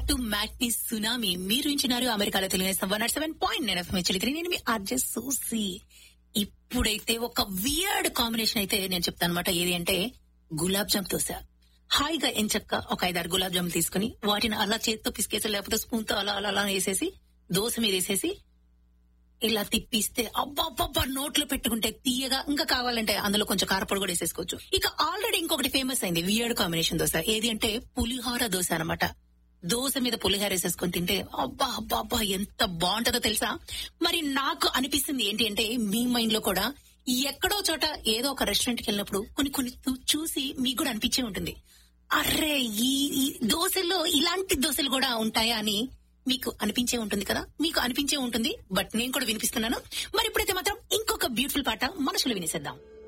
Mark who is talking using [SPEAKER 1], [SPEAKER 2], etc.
[SPEAKER 1] to matinee tsunami మీరు వింటున్నారు అమెరికాలో తెలియజేసిన వన్ నాట్ సెవెన్ పాయింట్ నేను ఎఫ్ఎం చిలికిరి నేను మీ ఆర్జెస్ సూసి ఇప్పుడైతే ఒక వియర్డ్ కాంబినేషన్ అయితే నేను చెప్తాను అనమాట ఏది అంటే గులాబ్ జామ్ దోశ హాయిగా ఎంచక్క ఒక ఐదారు గులాబ్ జామ్ తీసుకుని వాటిని అలా చేత్తో పిసికేసి లేకపోతే స్పూన్ తో అలా అలా అలా వేసేసి దోశ మీద వేసేసి ఇలా తిప్పిస్తే అబ్బా అబ్బా నోట్లో పెట్టుకుంటే తీయగా ఇంకా కావాలంటే అందులో కొంచెం కారపొడి కూడా వేసేసుకోవచ్చు ఇక ఆల్రెడీ ఇంకొకటి ఫేమస్ అయింది వియర్డ్ కాంబినేషన్ దోశ ఏది అంటే పులిహోర దోశ అనమాట దోశ మీద పులిహోర వేసేసుకొని తింటే అబ్బా అబ్బా అబ్బా ఎంత బాగుంటుందో తెలుసా మరి నాకు అనిపిస్తుంది ఏంటి అంటే మీ మైండ్ లో కూడా ఎక్కడో చోట ఏదో ఒక రెస్టారెంట్ కి వెళ్ళినప్పుడు కొన్ని కొన్ని చూ- చూసి మీకు కూడా అనిపించే ఉంటుంది అర్రే ఈ ఈ దోశల్లో ఇలాంటి దోశలు కూడా ఉంటాయా అని మీకు అనిపించే ఉంటుంది కదా మీకు అనిపించే ఉంటుంది బట్ నేను కూడా వినిపిస్తున్నాను మరి ఇప్పుడైతే మాత్రం ఇంకొక బ్యూటిఫుల్ పాట మనసులో వినేసేద్దాం